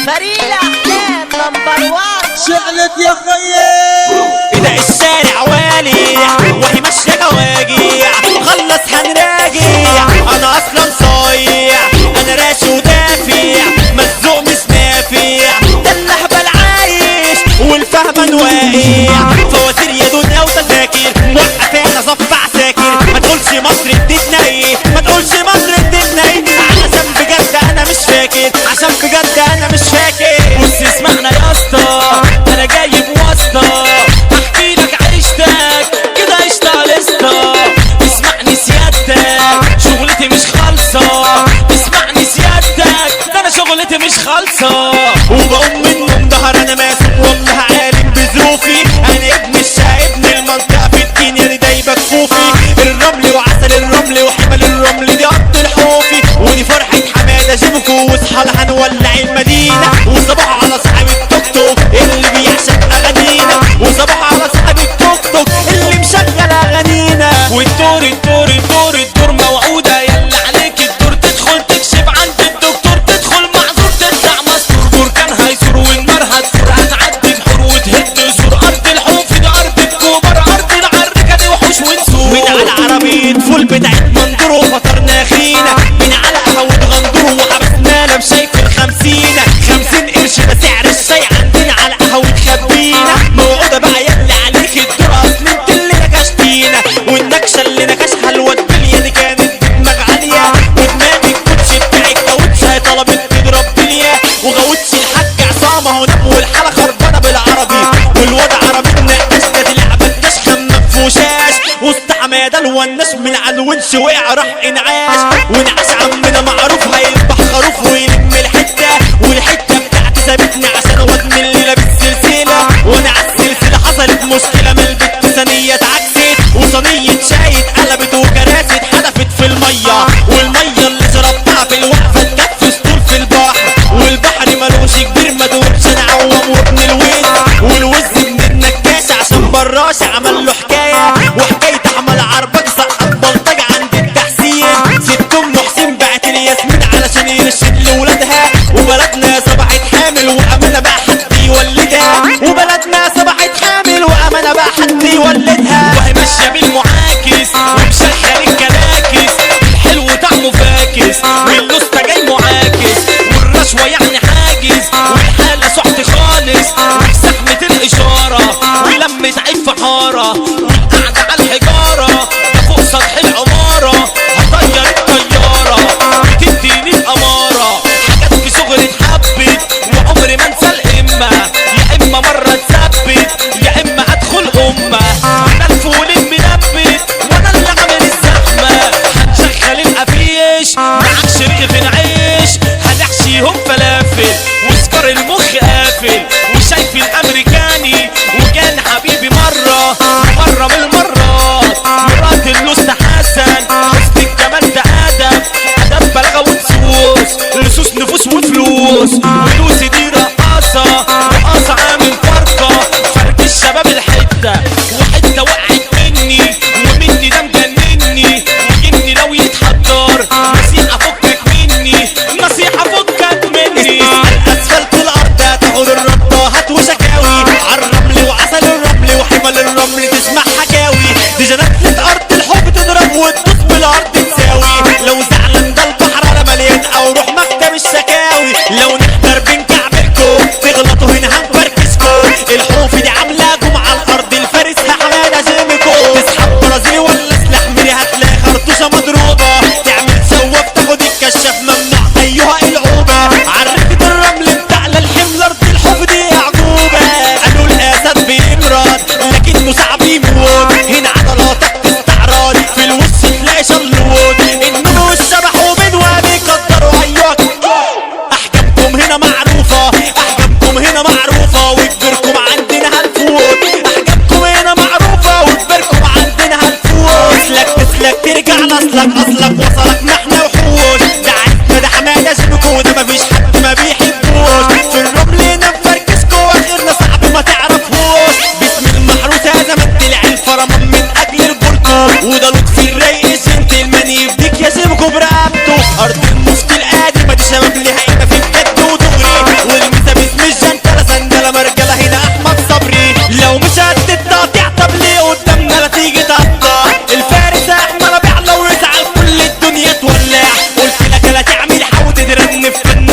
فريق الاحلام نمبر 1 شعلت يا خيي ده الشارع والع وهي ماشية جواجيع خلص هنراجع انا اصلا صايع انا راشي ودافع مزوق مش نافع ده اللهبل عايش والفهمان واقع فواتير يا دنيا وتذاكر وقف احنا صف عساكر ما تقولش مصر اديتنا ايه ما تقولش مصر اديتنا ايه عشان بجد انا مش فاكر عشان بجد انا مش فاكر بص اسمعنا يا اسطى انا جايب واسطه احكي لك عيشتك كده عشت على اسطى اسمعني سيادتك شغلتي مش خالصه اسمعني سيادتك ده انا شغلتي مش خالصه وبقوم من النوم ظهر انا ماسك والله عالم بظروفي انا ابن الشقا ابن المنطقه في الدنيا دايبه كفوفي الرمل وعسل الرمل وحمل الرمل دي ارض الحوفي ودي فرحه حماده جيبكو واصحى هنولع المدينه وصباح على صاحب التوك توك اللي بيعشق اغانينا وصباح على صاحب التوك توك اللي مشغل اغانينا والدور الدور الدور الدور موعوده يلا عليك الدور تدخل تكشف عند الدكتور تدخل معذور تطلع مستور دور كان هيسور والنار هتفور هتعدي الحور وتهد سور ارض الحوف دي ارض الكوبر ارض العركه دي وحوش ونسور من على عربيه فول بتاعت مندور وفطرنا خينا من على قهوه غندور وحبسنا لا شايف الخمسينه خمسين قرش ده سعر الشاي عندنا على قهوه خبينا موعوده بقى يلا عليك الدور اصل انت اللي نكشتينا والنكشه اللي نكشها الواد بليا دي كانت بدماغ عاليه ودماغ الكوتش بتاعك كاوتش هي طلبت تضرب بليا وغوتش الحاج عصام اهو نام والحاله خربانه بالعربي والواد عربي النقاش ده دي لعبه الكشخه مفوشاش وسط حماده الوناش من على الونش وقع راح انعاش ونعاش عمنا معروف هيذبح خروف ويلم الحته والحته بتاعتي سابتني عشان واد من اللي لابس سلسله وانا على السلسله حصلت مشكله من البت ثانيه اتعكست وصينيه شاي اتقلبت وكراسي اتحدفت في الميه والميه اللي شربتها في الوقفه اتكفس طول في البحر والبحر ملوش كبير ما دورش انا عوام وابن الوز والوز من النكاش عشان براش عمل له حكايه وحكايه عمل عربك سقط بلطج عند التحسين ست ام حسين بعت الياسمين علشان يرشد لولادها وبلدنا صبحت حامل وامانه بقى حد يولدها وبلدنا صبحت حامل وامانه بقى حد يولدها وهي ماشيه بالمعاكس ومشغل الكلاكس الحلو طعمه فاكس واللسته جاي معاكس والرشوه يعني حاجز والحاله سحت خالص وزحمه الاشاره ولمة عيب في حاره والقعده على الحجاره ده فوق سطح العماره هطير الطياره بتديني الاماره حاجات في شغل اتحبت وعمري ما انسى الامه يا اما مره تثبت يا اما ادخل امه انا الفول المنبت وانا اللي عامل الزحمه هنشغل القفيش معكش رغيف العيش هنحشيهم فلافل وسكر المخ قافل وشايف الامريكاني وكان حبيبي مره مره من المرات مرات اللوست حسن حسن الجمال ده ادب ادب بلاغه وتسوس لصوص نفوس وفلوس ولوسي دي رقاصه رقاصه عامل فرقه فرق الشباب الحته وحته وقعت مني ومني ده مجنني وجني لو يتحضر نصيحه فكك مني نصيحه فكك مني اسفلت الارض هتاخد الربطه هات وشكاوي عالرمل وعسل الرمل وحمل الرمل تسمع حكاوي دي جنات ارض الحب تضرب وتدوس بالارض تساوي لو زعلان ده البحر انا مليان او روح مكتب الشكاوي لو نحضر بنكعبلكم تغلطوا هنا هنفركشكم الحروف دي عاملاكم على الارض الفارس حماده جيمكم تسحب برازيلي ولا سلاح مري هتلاقي خرطوشه مضروبه تعمل سواف تاخد الكشاف ممنوع ايها العوبه عرفت الرمل بتاع الحمل ارض الحب دي اعجوبه قالوا الاسد بيمرض لكن مصعب بيموت هنا عضلاتك تستعراض في الوش تلاقي شلوت النمو والشبح وبدوى بيقدروا اياك احكامكم هنا معروفه احكامكم هنا معروفه وكبركم عندنا هنفوت احكامكم هنا معروفه وكبركم عندنا هنفوت تسلك تسلك ترجع لاصلك اصلك وصلك ما احنا وحوش ده عرفنا ده حماده شبكو ده مفيش حد ما بيحبوش في الرمل هنا مفركشكو واخرنا صعب ما تعرفوش باسم المحروس هذا ما طلع الفرمان من اجل البركو وده لطفي الرايق جنتلمان يفديك يا شبكو برقبته ارض المفتي القادمه دي شباب ليها قيمه في الجد ودغري والم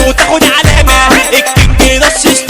وتاخد علامة الكينج رشش